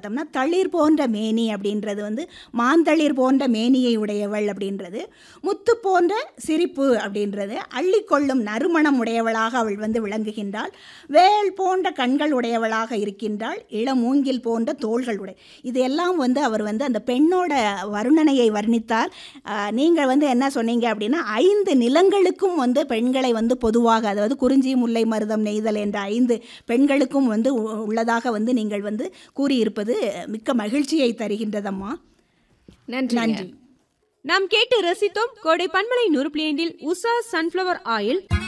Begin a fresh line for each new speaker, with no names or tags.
பார்த்தோம்னா தளிர் போன்ற மேனி அப்படின்றது வந்து மாந்தளிர் போன்ற மேனியை உடையவள் அப்படின்றது முத்து போன்ற சிரிப்பு அப்படின்றது அள்ளிக்கொள்ளும் நறுமணம் உடையவளாக அவள் வந்து விளங்குகின்றாள் வேல் போன்ற கண்கள் உடையவளாக இருக்கின்றாள் இளமூங்கில் போன்ற தோள்கள் உடை இது எல்லாம் வந்து அவர் வந்து அந்த பெண்ணோட வருணனையை வர்ணித்தார் ஆஹ், நீங்கள் வந்து என்ன சொன்னீங்க அப்படின்னா ஐந்து நிலங்களுக்கும் வந்து பெண்களை வந்து பொதுவாக அதாவது குறிஞ்சி முல்லை மருதம் நெய்தல் என்ற ஐந்து பெண்களுக்கும் வந்து உ- உள்ளதாக வந்து நீங்கள் வந்து கூறியிருப்பது மிக்க மகிழ்ச்சியை தருகின்றதம்மா
நன்றி
நன்றி
நாம் கேட்டு ரசித்தோம் கோடை பண்பலை நூறு புள்ளி ஐந்தில் உஷா சன்ஃப்ளவர் ஆயில்